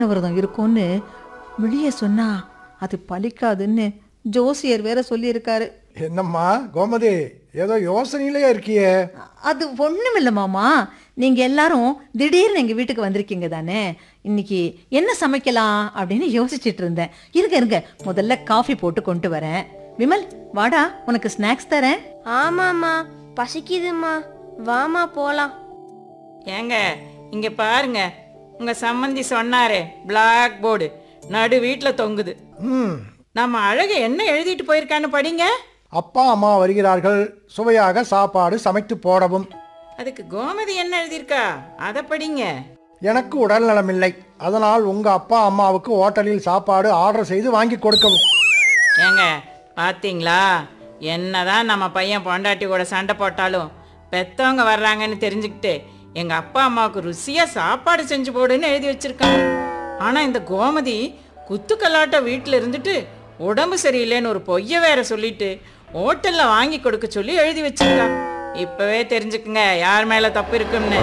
விரதம் இருக்கும்னு வெளியே சொன்னா அது பலிக்காதுன்னு ஜோசியர் வேற சொல்லியிருக்காரு என்னம்மா கோமதி ஏதோ யோசனையிலே இருக்கியே அது ஒண்ணுமில்ல மாமா நீங்க எல்லாரும் திடீர்னு எங்க வீட்டுக்கு வந்திருக்கீங்க தானே இன்னைக்கு என்ன சமைக்கலாம் அப்படின்னு யோசிச்சிட்டு இருந்தேன் இருங்க இருங்க முதல்ல காஃபி போட்டு கொண்டு வரேன் விமல் வாடா உனக்கு ஸ்நாக்ஸ் தரேன் ஆமாம்மா பசிக்குதும்மா வாமா போலாம் ஏங்க இங்க பாருங்க உங்க சம்மந்தி சொன்னாரே பிளாக் போர்டு நடு வீட்டில் தொங்குது ம் நம்ம அழகு என்ன எழுதிட்டு போயிருக்கான்னு படிங்க அப்பா அம்மா வருகிறார்கள் சுவையாக சாப்பாடு சமைத்து போடவும் அதுக்கு கோமதி என்ன எழுதியிருக்கா அதை படிங்க எனக்கு உடல் நலமில்லை அதனால் உங்க அப்பா அம்மாவுக்கு ஹோட்டலில் சாப்பாடு ஆர்டர் செய்து வாங்கி கொடுக்கவும் ஏங்க பாத்தீங்களா என்னதான் நம்ம பையன் பொண்டாட்டி கூட சண்டை போட்டாலும் பெத்தவங்க வர்றாங்கன்னு தெரிஞ்சுக்கிட்டு எங்க அப்பா அம்மாவுக்கு ருசியா சாப்பாடு செஞ்சு போடுன்னு எழுதி வச்சிருக்காங்க ஆனா இந்த கோமதி குத்துக்கல்லாட்ட வீட்டில் இருந்துட்டு உடம்பு சரியில்லைன்னு ஒரு பொய்ய வேற சொல்லிட்டு ஹோட்டல்ல வாங்கி கொடுக்க சொல்லி எழுதி வச்சிருக்கா இப்பவே தெரிஞ்சுக்குங்க யார் மேல தப்பு இருக்குன்னு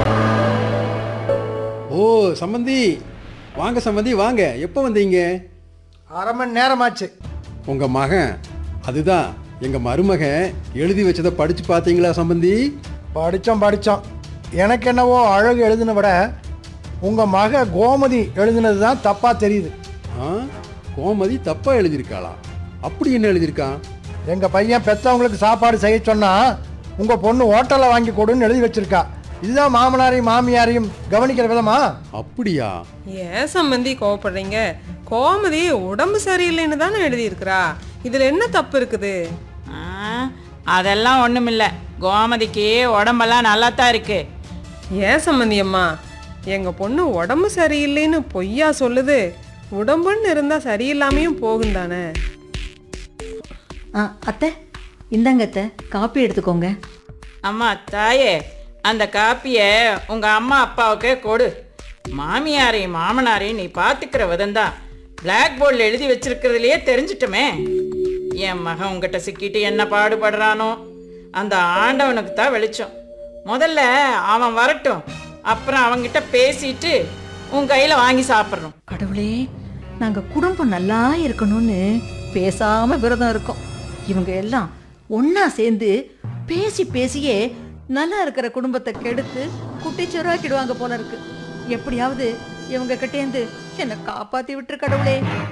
ஓ சம்மந்தி வாங்க சம்மந்தி வாங்க எப்போ வந்தீங்க அரை மணி நேரமாச்சு உங்கள் மகன் அதுதான் எங்கள் மருமகன் எழுதி வச்சதை படித்து பார்த்தீங்களா சம்மந்தி படித்தோம் படித்தோம் எனக்கு என்னவோ அழகு எழுதின விட உங்கள் மக கோமதி எழுதினது தான் தப்பாக தெரியுது ஆ கோமதி தப்பாக எழுதியிருக்காளா அப்படி என்ன எழுதியிருக்கான் எங்கள் பையன் பெற்றவங்களுக்கு சாப்பாடு செய்ய சொன்னா உங்கள் பொண்ணு ஹோட்டலில் வாங்கி கொடுன்னு எழுதி வச்சிருக்கா இதுதான் மாமனாரையும் மாமியாரையும் கவனிக்கிற விதமா அப்படியா ஏன் சம்பந்தி கோவப்படுறீங்க கோமதி உடம்பு சரியில்லைன்னு தானே எழுதியிருக்கிறா இதுல என்ன தப்பு இருக்குது ஆ, அதெல்லாம் ஒண்ணுமில்ல கோமதிக்கு உடம்பெல்லாம் நல்லா தான் இருக்கு ஏன் சம்பந்தி அம்மா எங்க பொண்ணு உடம்பு சரியில்லைன்னு பொய்யா சொல்லுது உடம்புன்னு இருந்தா சரியில்லாமையும் போகும் தானே ஆ, அத்தை இந்தாங்க அத்தை காப்பி எடுத்துக்கோங்க அம்மா தாயே அந்த காப்பியை உங்க அம்மா அப்பாவுக்கே கொடு மாமியாரையும் மாமனாரையும் நீ பார்த்துக்கிற விதம்தான் பிளாக் போர்டில் எழுதி வச்சிருக்கிறதுலையே தெரிஞ்சிட்டோமே என் மகன் உங்ககிட்ட சிக்கிட்டு என்ன பாடுபடுறானோ அந்த ஆண்டவனுக்கு தான் வெளிச்சம் முதல்ல அவன் வரட்டும் அப்புறம் அவன்கிட்ட பேசிட்டு உன் கையில் வாங்கி சாப்பிட்றோம் கடவுளே நாங்க குடும்பம் நல்லா இருக்கணும்னு பேசாம விரதம் இருக்கோம் இவங்க எல்லாம் ஒண்ணா சேர்ந்து பேசி பேசியே நல்லா இருக்கிற குடும்பத்தை கெடுத்து குட்டிச்சோறாக்கிடுவாங்க போல இருக்கு எப்படியாவது இவங்க கிட்டேந்து என்னை காப்பாத்தி விட்டுரு கடவுளே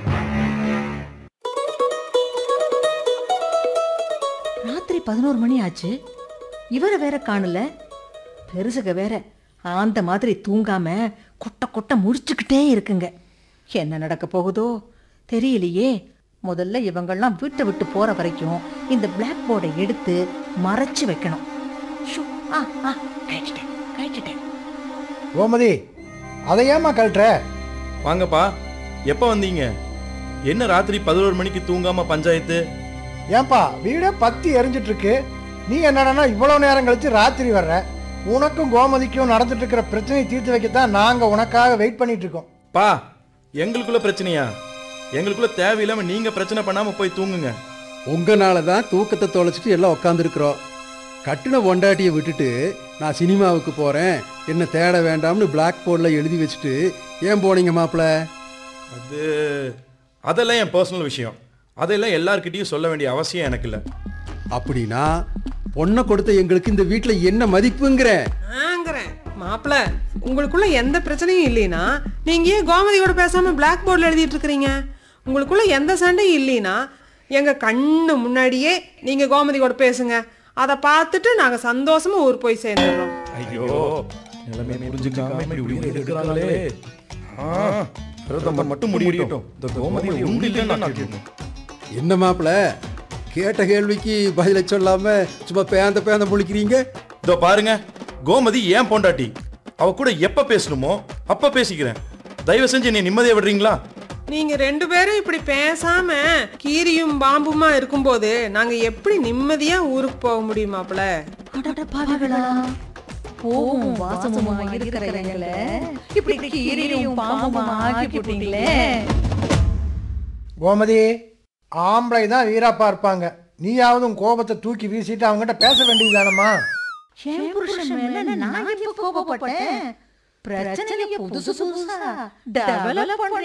ராத்திரி பதினோரு மணி ஆச்சு இவரை வேற காணல பெருசுக வேற அந்த மாதிரி தூங்காம கொட்ட கொட்ட முடிச்சுக்கிட்டே இருக்குங்க என்ன நடக்க போகுதோ தெரியலையே முதல்ல இவங்கெல்லாம் வீட்டை விட்டு போற வரைக்கும் இந்த பிளாக் போர்டை எடுத்து மறைச்சு வைக்கணும் ஷூ, ஆ ஆ கழிச்சிட்டேன் கழிச்சிட்டேன் கோமதி அதை ஏம்மா கழட்டுற வாங்கப்பா எப்போ வந்தீங்க என்ன ராத்திரி பதினோரு மணிக்கு தூங்காம பஞ்சாயத்து ஏன்பா வீடே பத்தி எரிஞ்சிட்டு இருக்கு நீ என்னடான்னா இவ்வளோ நேரம் கழிச்சு ராத்திரி வர்ற உனக்கும் கோமதிக்கும் நடந்துட்டு இருக்கிற பிரச்சனையை தீர்த்து வைக்கத்தான் நாங்கள் உனக்காக வெயிட் பண்ணிட்டு இருக்கோம் பா எங்களுக்குள்ள பிரச்சனையா எங்களுக்குள்ள தேவையில்லாம நீங்க பிரச்சனை பண்ணாம போய் தூங்குங்க உங்களால தான் தூக்கத்தை தொலைச்சிட்டு எல்லாம் உட்காந்துருக்குறோம் கட்டின பொண்டாட்டியை விட்டுட்டு நான் சினிமாவுக்கு போகிறேன் என்ன தேட வேண்டாம்னு பிளாக் போர்டில் எழுதி வச்சுட்டு ஏன் போனீங்க மாப்பிள்ள அது அதெல்லாம் என் பர்சனல் விஷயம் அதெல்லாம் எல்லார்கிட்டயும் சொல்ல வேண்டிய அவசியம் எனக்கு இல்லை அப்படின்னா பொண்ணை கொடுத்த எங்களுக்கு இந்த வீட்டில் என்ன மதிப்புங்கிறேன் ஆங்கிறேன் மாப்பிள உங்களுக்குள்ள எந்த பிரச்சனையும் இல்லைனா நீங்க ஏன் கோமதியோட பேசாம பிளாக் போர்டில் எழுதிட்டு இருக்கிறீங்க உங்களுக்குள்ள எந்த சண்டையும் இல்லைனா எங்க கண்ணு முன்னாடியே நீங்க கோமதி கூட பேசுங்க அதை பார்த்துட்டு நாங்க சந்தோஷமா ஊர் போய் சேர்ந்துடுறோம் ஐயோ நிலைமை புரிஞ்சுக்காம இப்படி உயிரை எடுக்கிறாங்களே ஆ, விரதம் மட்டும் முடியட்டும் இந்த கோமதி உண்டு இல்லைன்னு நான் கேட்கணும் என்ன மாப்பிள்ள கேட்ட கேள்விக்கு பதில சொல்லாம சும்மா பேந்த பேந்த முழிக்கிறீங்க இதோ பாருங்க கோமதி ஏன் பொண்டாட்டி அவ கூட எப்ப பேசணுமோ அப்ப பேசிக்கிறேன் தயவு செஞ்சு என்னை நிம்மதியா விடுறீங்களா நீங்க ரெண்டு பேரும் இப்படி பேசாம கீரியும் பாம்புமா இருக்கும்போது நாங்க எப்படி நிம்மதியா ஊருக்கு போக முடியும் மாப்பிள அடட பாவிகளா போவும் வாசமுமா இருக்கிற எங்களை இப்படி கீரியும் பாம்புமா ஆக்கி போட்டீங்களே கோமதி ஆம்பளை தான் வீராப்பா இருப்பாங்க நீயாவது உன் கோபத்தை தூக்கி வீசிட்டு அவங்ககிட்ட பேச வேண்டியதுதானம்மா என் புருஷன் மேல நான் எப்ப கோபப்பட்டேன் பிரச்சனைய புதுசு புதுசா டெவலப்